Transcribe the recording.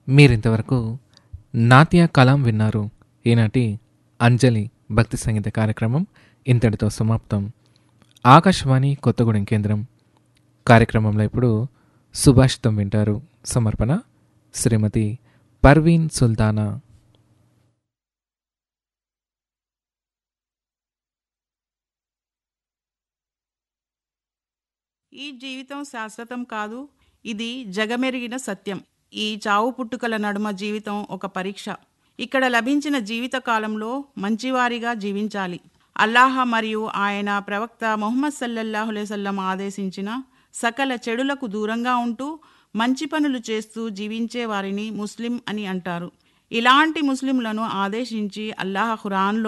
మీరింతవరకు నాట్య కలాం విన్నారు ఈనాటి అంజలి భక్తి సంగీత కార్యక్రమం ఇంతటితో సమాప్తం ఆకాశవాణి కొత్తగూడెం కేంద్రం కార్యక్రమంలో ఇప్పుడు సుభాషితం వింటారు సమర్పణ శ్రీమతి పర్వీన్ సుల్తానా ఈ జీవితం శాశ్వతం కాదు ఇది జగమెరిగిన సత్యం ఈ చావు పుట్టుకల నడుమ జీవితం ఒక పరీక్ష ఇక్కడ లభించిన జీవిత కాలంలో మంచివారిగా జీవించాలి అల్లాహ మరియు ఆయన ప్రవక్త మొహమ్మద్ సల్లల్లాహులేసల్లం ఆదేశించిన సకల చెడులకు దూరంగా ఉంటూ మంచి పనులు చేస్తూ జీవించే వారిని ముస్లిం అని అంటారు ఇలాంటి ముస్లింలను ఆదేశించి అల్లాహ్ ఖురాన్లో